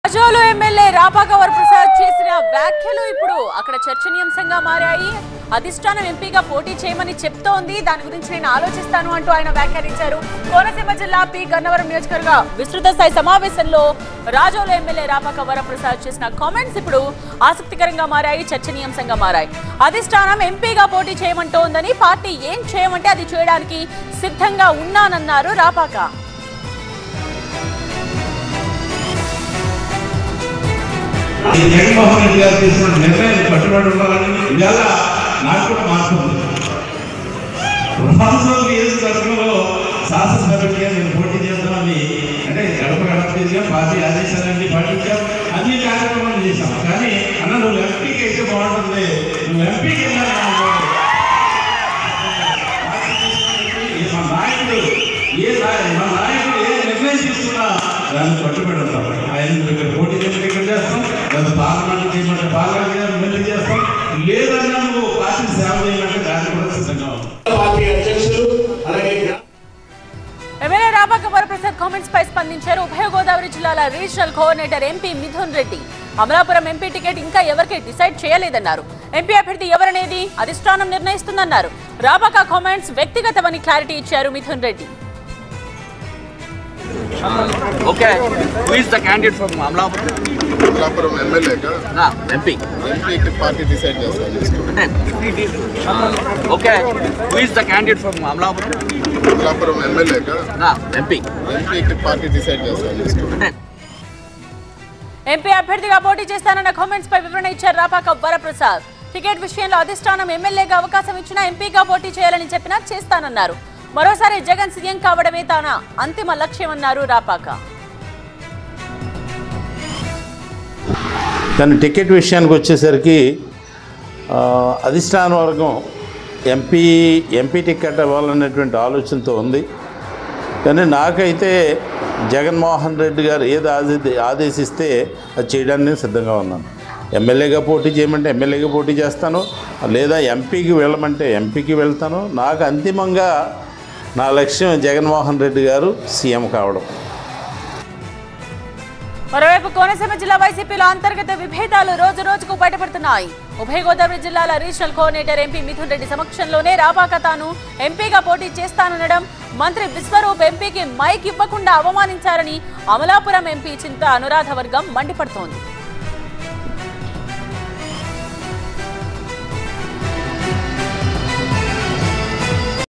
Razole MLA Rapaka Varaprasad చేసిన వ్యాఖ్యలు ఇప్పుడు అక్కడ చర్చనీయాంశంగా మారాయి అధిష్టానం ఎంపీగా పోటీ చేయమని చెప్తోంది దాని గురించి నేను ఆలోచిస్తాను అంటూ ఆయన వ్యాఖ్యానించారు కోనసీమ జిల్లా పి గన్నవరం నియోజకవర్గ విస్తృత స్థాయి సమావేశంలో రాజోలు ఎమ్మెల్యే రాపాక వరప్రసాద్ చేసిన కామెంట్స్ ఇప్పుడు ఆసక్తికరంగా మారాయి చర్చనీయాంశంగా మారాయి అధిష్టానం ఎంపీగా పోటీ చేయమంటోందని పార్టీ ఏం చేయమంటే అది చేయడానికి సిద్ధంగా ఉన్నానన్నారు రాపాక ఈ జగన్మోహన్ రెడ్డి గారు తీసుకున్న నిర్ణయం కట్టుబడి ఉండాలని ఇవాళ నాకు కూడా మార్పు ఉంది రాజధాని నియోజకవర్గంలో శాసనసభ్యుడిగా నేను పోటీ చేస్తామని అంటే గడప గడప తిరిగాం పార్టీ ఆదేశాలన్నీ పాటించాం అన్ని కార్యక్రమాలు చేశాం కానీ అన్న నువ్వు ఎంపీకి అయితే బాగుంటుంది నువ్వు ఎంపీకి మా నాయకుడు ఏ నాయ- మా నాయకుడు ఏ నిర్ణయం తీసుకున్నా దాన్ని కట్టుబడి ఉంటాం ఆయన ఇక్కడ పోటీ చేయమంటే ఇక్కడ చేస్తాం లేదా పార్లమెంట్ చేయమంటే పార్లమెంట్ మళ్ళీ చేస్తాం లేదన్నా నువ్వు పార్టీ సేవ చేయమంటే దాన్ని కూడా సిద్ధంగా ఉంటాం పార్టీ అధ్యక్షులు అలాగే గ్రా- ఎమ్మెల్యే రాపాక వరప్రసాద్ కామెంట్స్ పై స్పందించారు ఉభయ గోదావరి జిల్లాల regional coordinator MP Mithun Reddy Amalapuram MP ticket ఇంకా ఎవరికి డిసైడ్ చేయలేదన్నారు ఎంపీ అభ్యర్థి ఎవరనేది అధిష్టానం నిర్ణయిస్తుందన్నారు రాపాక కామెంట్స్ వ్యక్తిగతమని క్లారిటీ ఇచ్చారు Mithun Reddy Okay. Who is the candidate from Amlapuram? Amalapuram ఎమ్మెల్యేగా నా ఎంపీ ఎంపీకి పార్టీ డిసైడ్ చేస్తాను అంటే okay who is the candidate from Amalapuram Amalapuram ఎమ్మెల్యేగా నా ఎంపీ ఎంపీకి పార్టీ డిసైడ్ చేస్తాను అంటే ఎంపీ అభ్యర్థిగా పోటీ చేస్తానన్న కామెంట్స్ పై వివరణ ఇచ్చారు రాపాక వరప్రసాద్ టికెట్ విషయంలో అధిష్టానం ఎమ్మెల్యేగా అవకాశం ఇచ్చినా ఎంపీగా పోటీ చేయాలని చెప్పినా చేస్తానన్నారు మరోసారి జగన్ సీఎం కావడమే తన అంతిమ లక్ష్యమన్నారు రాపాక కానీ టికెట్ విషయానికి వచ్చేసరికి ఆ, అధిష్టాన వర్గం ఎంపీ ఎంపీ టికెట్ ఇవ్వాలనేటువంటి ఆలోచనతో ఉంది కానీ నాకైతే జగన్మోహన్ రెడ్డి గారు ఏది ఆదే ఆదేశిస్తే అది చేయడానికి నేను సిద్ధంగా ఉన్నాను ఎమ్మెల్యేగా పోటీ చేయమంటే ఎమ్మెల్యేగా పోటీ చేస్తాను లేదా ఎంపీకి వెళ్ళమంటే ఎంపీకి వెళ్తాను నాకు అంతిమంగా నా లక్ష్యం జగన్మోహన్ రెడ్డి గారు సీఎం కావడం మరోవైపు కోనసీమ జిల్లా వైసీపీలో అంతర్గత విభేదాలు రోజు రోజుకు బయటపడుతున్నాయి ఉభయ గోదావరి జిల్లాల regional coordinator MP Mithun Reddy సమక్షంలోనే రాపాక తాను ఎంపీగా పోటీ చేస్తాననడం మంత్రి విశ్వరూప్ ఎంపీకి మైక్ ఇవ్వకుండా అవమానించారని అమలాపురం ఎంపీ చింత అనురాధ వర్గం మండిపడుతోంది